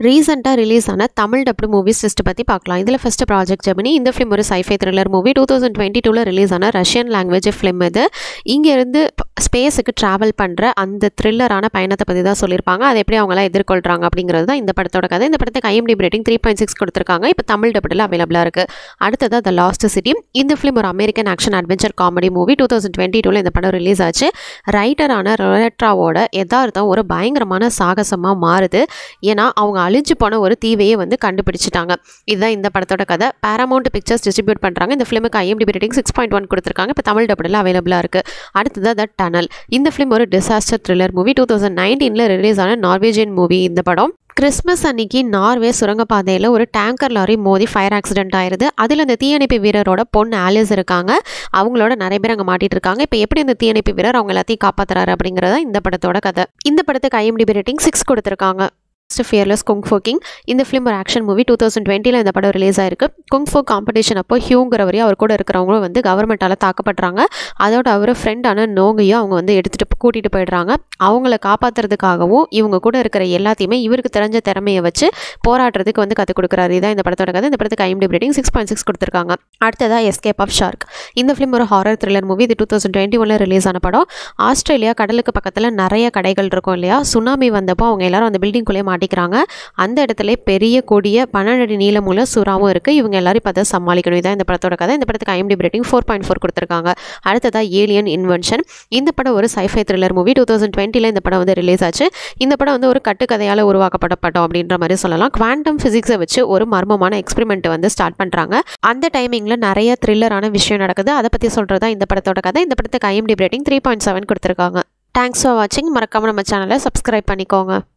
ரீசெண்டாக ரிலீஸ் ஆன Tamil dubbed movies list பற்றி பார்க்கலாம் இதில் ஃபஸ்ட்டு ப்ராஜெக்ட் ஜெமினி இந்த ஃபிலிம் ஒரு scifi thriller movie two thousand twenty டூவில் ரிலீஸ் ஆன ரஷ்யன் லாங்குவேஜ் ஃபிலிம் இது இங்கேருந்து ஸ்பேஸுக்கு ட்ராவல் பண்ணுற அந்த த்ரில்லரான பயணத்தை பற்றி தான் சொல்லியிருப்பாங்க அதை எப்படி அவங்களாம் எதிர்கொள்கிறாங்க அப்படிங்கிறது தான் இந்த படத்தோட கதை இந்த படத்துக்கு IMDb rating three point six கொடுத்துருக்காங்க இப்போ தமிழ் டப்டில் அவைலபிளாக இருக்குது அடுத்ததாக த லாஸ்ட் சிட்டி இந்த ஃபிலிம் ஒரு American action adventure comedy movie two thousand twenty டூவில் இந்த படம் ரிலீஸ் ஆச்சு ரைட்டரான ரொலட்ராவோட யதார்த்தம் ஒரு பயங்கரமான சாகசமாக மாறுது ஏன்னா அவங்க அழிஞ்சு போன ஒரு தீவையே வந்து கண்டுபிடிச்சிட்டாங்க இதுதான் இந்த படத்தோட கதை பேரமௌண்ட் பிக்சர்ஸ் டிஸ்ட்ரிபியூட் பண்ணுறாங்க இந்த ஃபிலிமுக்கு IMDb rating six point one கொடுத்துருக்காங்க இப்போ தமிழ் டபுளில் அவைலபிளாக இருக்குது அடுத்தது த டனல் இந்த ஃபிலிம் ஒரு disaster thriller movie two thousand நைன்டீனில் ரிலீஸ் ஆன நார்வேஜியன் மூவி இந்த படம் கிறிஸ்மஸ் அன்னைக்கு நார்வே சுரங்கப்பாதையில் ஒரு டேங்கர் லாரி மோதி ஃபயர் ஆக்சிடென்ட் ஆயிருது அதில் அந்த தீயணைப்பு வீரரோட பொண்ணு ஆலிஸ் இருக்காங்க அவங்களோட நிறைய பேர் அங்கே மாட்டிட்டு இருக்காங்க இப்போ எப்படி அந்த தீயணைப்பு வீரர் அவங்க எல்லாத்தையும் காப்பாத்துறாரு அப்படிங்கிறத இந்த படத்தோட கதை இந்த படத்துக்கு ஐஎம்டிபி ரேட்டிங் சிக்ஸ் கொடுத்துருக்காங்க ஃபியர்லெஸ் குங்ஃபோ கிங் இந்த ஃபிலிம் ஒரு ஆக்ஷன் மூவி டூ தௌசண்ட் டுவெண்ட்டியில் இந்த படம் ரிலீஸ் ஆயிருக்கு குங்ஃபோ காம்படிஷன் அப்போ ஹியூங்கிறவரையும் அவர் கூட இருக்கிறவங்களும் வந்து கவர்மெண்ட்டால் தாக்கப்படுறாங்க அதோட அவர் ஃப்ரெண்டான நோங்கையும் அவங்க வந்து எடுத்துகிட்டு கூட்டிகிட்டு போயிடுறாங்க அவங்கள காப்பாற்றுறதுக்காகவும் இவங்க கூட இருக்கிற எல்லாத்தையுமே இவருக்கு தெரிஞ்ச திறமையை வச்சு போராடுறதுக்கு வந்து கற்றுக் கொடுக்குறாரு இதான் இந்த படத்தோட கதை இந்த படத்துக்கு IMD rating six point six கொடுத்துருக்காங்க அடுத்ததாக எஸ்கேப் ஆஃப் ஷார்க் இந்த ஃபிலிம் ஒரு ஹாரர் த்ரில்லர் மூவி இது டூ தௌசண்ட் டுவெண்ட்டி ஒனில் ரிலீஸ் ஆன படம் ஆஸ்திரேலியா கடலுக்கு பக்கத்தில் நிறைய கடைகள் இருக்கும் இல்லையா சுனாமி வந்தப்போ அவங்க எல்லாரும் அந்த பில்டிங்குள்ளேயே மாட்டிக்கிறாங்க அந்த இடத்துல பெரிய கொடிய பன்னெண்டு அடி நீளமுள்ள சுறாவும் இருக்குது இவங்க எல்லாரும் இப்போ அதை சமாளிக்கணும் இதான் இந்த படத்தோட கதை இந்த படத்துக்கு IMD rating four point four கொடுத்துருக்காங்க அடுத்ததாக ஏலியன் இன்வென்ஷன் இந்த படம் ஒரு scifi thriller movie two thousand டுவெண்ட்டியில் இந்த படம் வந்து ரிலீஸ் ஆச்சு இந்த படம் வந்து ஒரு கட்டுக்கதையால் உருவாக்கப்பட்ட படம் அப்படின்ற மாதிரி சொல்லலாம் குவாண்டம் ஃபிசிக்ஸை வச்சு ஒரு மர்மமான எக்ஸ்பெரிமெண்ட் வந்து ஸ்டார்ட் பண்ணுறாங்க அந்த டைமிங்கில் நிறைய த்ரில்லரான விஷயம் நடக்குது அதை பற்றி சொல்கிறதா இந்த படத்தோட கதை இந்த படத்துக்கு IMD rating three point seven கொடுத்துருக்காங்க தேங்க்ஸ் ஃபார் வாட்சிங் மறக்காமல் நம்ம சேனலை சப்ஸ்கிரைப் பண்ணிக்கோங்க